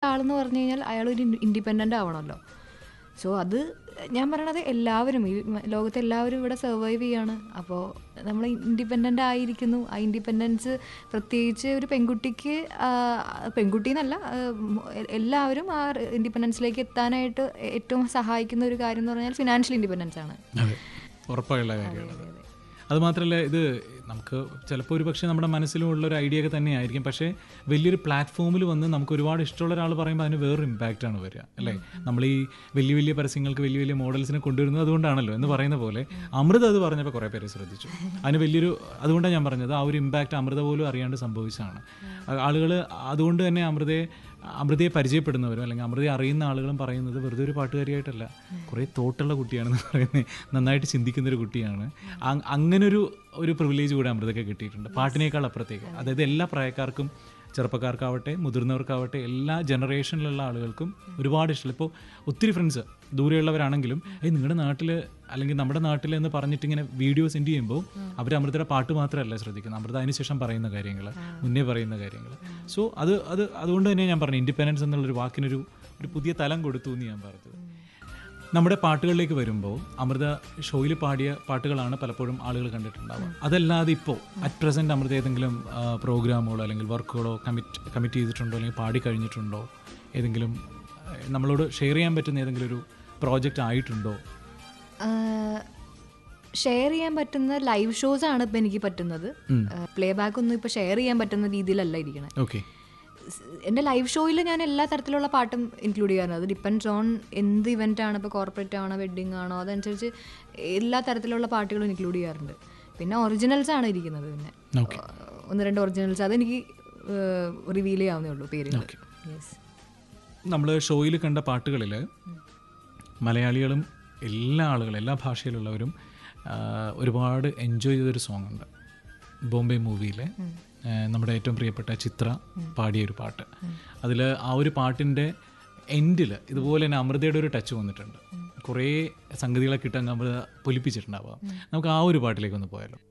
ആളെന്ന് പറഞ്ഞു കഴിഞ്ഞാൽ അയാൾ ഒരു ഇൻഡിപെൻഡൻ്റ് ആവണമല്ലോ സോ അത് ഞാൻ പറയണത് എല്ലാവരും ഈ മ- ലോകത്തെ എല്ലാവരും ഇവിടെ സർവൈവ് ചെയ്യാണ് അപ്പോൾ നമ്മൾ ഇൻഡിപെൻഡൻ്റ് ആയിരിക്കുന്നു ആ ഇൻഡിപെൻഡൻസ് പ്രത്യേകിച്ച് ഒരു പെൺകുട്ടിക്ക് ആ, പെൺകുട്ടി എന്നല്ല ആ, മ്, എ- എല്ലാവരും ആ ഇൻഡിപെൻഡൻസിലേക്ക് എത്താനായിട്ട് ഏറ്റവും സഹായിക്കുന്ന ഒരു കാര്യം എന്ന് പറഞ്ഞാൽ ഫിനാൻഷ്യൽ ഇൻഡിപെൻഡൻസ് ആണ് അതെ ഉറപ്പായുള്ള കാര്യമാണത് അതുമാത്രമല്ല ഇത് നമുക്ക് ചിലപ്പോൾ ഒരു പക്ഷേ നമ്മുടെ മനസ്സിലുമുള്ള ഒരു ഐഡിയ ഒക്കെ തന്നെയായിരിക്കും പക്ഷേ വലിയൊരു പ്ലാറ്റ്ഫോമിൽ വന്ന് നമുക്ക് ഒരുപാട് ഇഷ്ടമുള്ള ഒരാൾ പറയുമ്പോൾ അതിന് വേറൊരു ഇമ്പാക്റ്റ് ആണ് വരിക അല്ലേ നമ്മൾ ഈ വലിയ വലിയ പരസ്യങ്ങൾക്ക് വലിയ വലിയ മോഡൽസിനെ കൊണ്ടുവരുന്നത് അതുകൊണ്ടാണല്ലോ എന്ന് പറയുന്ന പോലെ അമൃത അത് പറഞ്ഞപ്പോൾ കുറേ പേര് ശ്രദ്ധിച്ചു അതിന് വലിയൊരു അതുകൊണ്ടാണ് ഞാൻ പറഞ്ഞത് ആ ഒരു ഇമ്പാക്റ്റ് അമൃത പോലും അറിയാണ്ട് സംഭവിച്ചതാണ് ആളുകൾ അതുകൊണ്ട് തന്നെ അമൃതയെ അമൃതയെ പരിചയപ്പെടുന്നവരും അല്ലെങ്കിൽ അമൃതയെ അറിയുന്ന ആളുകളും പറയുന്നത് വെറുതെ ഒരു പാട്ടുകാരിയായിട്ടല്ല കുറേ തോട്ടുള്ള കുട്ടിയാണെന്ന് പറയുന്നത് നന്നായിട്ട് ചിന്തിക്കുന്ന ഒരു കുട്ടിയാണ് അങ്- അങ്ങനൊരു ഒരു പ്രിവിലേജ് കൂടെ അമൃതയ്ക്ക് കിട്ടിയിട്ടുണ്ട് പാട്ടിനേക്കാൾ അപ്പുറത്തേക്ക് അതായത് എല്ലാ പ്രായക്കാർക്കും ചെറുപ്പക്കാർക്കാവട്ടെ മുതിർന്നവർക്കാവട്ടെ എല്ലാ ജനറേഷനിലുള്ള ആളുകൾക്കും ഒരുപാട് ഇഷ്ടം ഇപ്പോൾ ഒത്തിരി ഫ്രണ്ട്സ് ദൂരെയുള്ളവരാണെങ്കിലും ഏയ് നിങ്ങളുടെ നാട്ടിൽ അല്ലെങ്കിൽ നമ്മുടെ നാട്ടിൽ എന്ന് പറഞ്ഞിട്ട് ഇങ്ങനെ വീഡിയോ സെൻഡ് ചെയ്യുമ്പോൾ അവർ അമൃതയുടെ പാട്ട് മാത്രമല്ല ശ്രദ്ധിക്കുന്നത് അമൃത അതിനുശേഷം പറയുന്ന കാര്യങ്ങൾ മുന്നേ പറയുന്ന കാര്യങ്ങൾ സോ അത് അത് അതുകൊണ്ട് തന്നെ ഞാൻ പറഞ്ഞു ഇൻഡിപെൻഡൻസ് എന്നുള്ളൊരു വാക്കിനൊരു ഒരു പുതിയ തലം കൊടുത്തു എന്ന് ഞാൻ പറഞ്ഞത് നമ്മുടെ പാട്ടുകളിലേക്ക് വരുമ്പോൾ അമൃത ഷോയിൽ പാടിയ പാട്ടുകളാണ് പലപ്പോഴും ആളുകൾ കണ്ടിട്ടുണ്ടാവുക അതല്ലാതെ ഇപ്പോൾ അറ്റ് പ്രസൻറ്റ് അമൃത ഏതെങ്കിലും ആ, പ്രോഗ്രാമുകളോ അല്ലെങ്കിൽ വർക്കുകളോ കമ്മിറ്റ് കമ്മിറ്റ് ചെയ്തിട്ടുണ്ടോ അല്ലെങ്കിൽ പാടി കഴിഞ്ഞിട്ടുണ്ടോ ഏതെങ്കിലും ആ, നമ്മളോട് ഷെയർ ചെയ്യാൻ പറ്റുന്ന ഏതെങ്കിലും ഒരു പ്രോജക്റ്റ് ആയിട്ടുണ്ടോ ഷെയർ ചെയ്യാൻ പറ്റുന്ന ലൈവ് ഷോസ് ആണ് ഇപ്പം എനിക്ക് പറ്റുന്നത് പ്ലേ ബാക്ക് ഒന്നും ഇപ്പോൾ ഷെയർ ചെയ്യാൻ പറ്റുന്ന രീതിയിലല്ല ഇരിക്കണേ ഓക്കെ എൻ്റെ ലൈവ് ഷോയിൽ ഞാൻ എല്ലാ തരത്തിലുള്ള പാട്ടും ഇൻക്ലൂഡ് ചെയ്യാറുണ്ട് അത് ഡിപ്പെൻഡ്സ് ഓൺ എന്ത് ഇവൻ്റ് ആണ് ഇപ്പോൾ കോർപ്പറേറ്റ് ആണോ വെഡ്ഡിങ് ആണോ അതനുസരിച്ച് എല്ലാ തരത്തിലുള്ള പാട്ടുകളും ഇൻക്ലൂഡ് ചെയ്യാറുണ്ട് പിന്നെ ഒറിജിനൽസ് ആണ് ഇരിക്കുന്നത് പിന്നെ Okay. ഒന്ന് രണ്ട് ഒറിജിനൽസ് അതെനിക്ക് റിവീൽ ചെയ്യാവുന്നേ ഉള്ളൂ പേരുകൾ Okay. യെസ് നമ്മൾ ഷോയിൽ കണ്ട പാട്ടുകളിൽ മലയാളികളും എല്ലാ ആളുകളും എല്ലാ ഭാഷയിലുള്ളവരും ആ, ഒരുപാട് എൻജോയ് ചെയ്തൊരു സോങ് ഉണ്ട് ബോംബെ മൂവിയിലെ ആ, നമ്മുടെ ഏറ്റവും പ്രിയപ്പെട്ട ചിത്ര പാടിയ ഒരു പാട്ട് അതിൽ ആ ഒരു പാട്ടിൻ്റെ എൻഡിൽ ഇതുപോലെ തന്നെ അമൃതയുടെ ഒരു ടച്ച് വന്നിട്ടുണ്ട് കുറേ സംഗതികളൊക്കെ ഇട്ട് അങ്ങ് അമൃത പൊലിപ്പിച്ചിട്ടുണ്ടാവാം നമുക്ക് ആ ഒരു പാട്ടിലേക്ക് ഒന്ന് പോയാലോ